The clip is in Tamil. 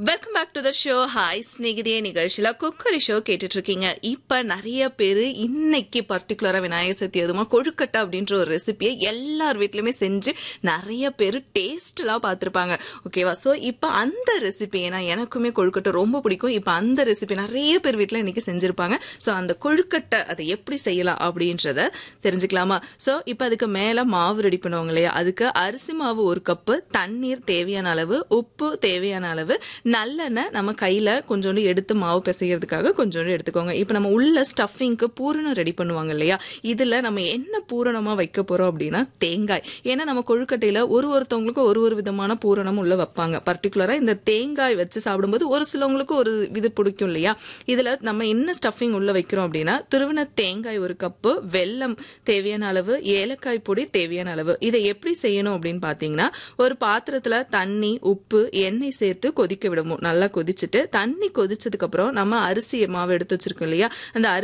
welcome back to the show hi ஸ்நேகிதிய நிகழ்ச்சியில குக்கரி ஷோ கேட்டுட்டு இருக்கீங்க இப்ப நிறைய பேர் இன்னைக்கு பர்டிகுலரா விநாயகர் சதுர்த்தி அதுமா கொழுக்கட்டை அப்படின்ற ஒரு ரெசிபியை எல்லார் வீட்லயுமே செஞ்சு நிறைய பேர் டேஸ்ட் எல்லாம் பார்த்திருப்பாங்க ஓகேவா சோ இப்ப அந்த ரெசிபி ஏன்னா எனக்குமே கொழுக்கட்டை ரொம்ப பிடிக்கும் இப்ப அந்த ரெசிபி நிறைய பேர் வீட்ல இன்னைக்கு செஞ்சிருப்பாங்க சோ அந்த கொழுக்கட்டை அதை எப்படி செய்யலாம் அப்படின்றத தெரிஞ்சுக்கலாமா சோ இப்ப அதுக்கு மேல மாவு ரெடி பண்ணுவாங்க இல்லையா அதுக்கு அரிசி மாவு ஒரு கப்பு தண்ணீர் தேவையான அளவு உப்பு தேவையான அளவு நல்லெண்ணெய் நம்ம கையில கொஞ்சோண்டு எடுத்து மாவு பிசைகிறதுக்காக கொஞ்சோண்டு எடுத்துக்கோங்க இப்போ நம்ம உள்ள ஸ்டஃபிங்க்கு பூரணம் ரெடி பண்ணுவாங்க இல்லையா இதுல நம்ம என்ன பூரணமா வைக்க போறோம் அப்படின்னா தேங்காய் ஏன்னா நம்ம கொழுக்கட்டையில ஒரு ஒருத்தவங்களுக்கும் ஒரு ஒரு விதமான பூரணம் உள்ள வைப்பாங்க பர்டிகுலரா இந்த தேங்காய் வச்சு சாப்பிடும்போது ஒரு சிலவங்களுக்கு ஒரு இது பிடிக்கும் இல்லையா இதுல நம்ம என்ன ஸ்டஃபிங் உள்ள வைக்கிறோம் அப்படின்னா துருவின தேங்காய் ஒரு கப்பு வெல்லம் தேவையான அளவு ஏலக்காய் பொடி தேவையான அளவு இதை எப்படி செய்யணும் அப்படின்னு பாத்தீங்கன்னா ஒரு பாத்திரத்துல தண்ணி உப்பு எண்ணெய் சேர்த்து கொதிக்க விடணும் நல்லா கொதிச்சுட்டு தண்ணி கொதிச்சதுக்கு அப்புறம் நம்ம அரிசி மாவு எடுத்து வச்சிருக்கோம் இல்லையா அந்த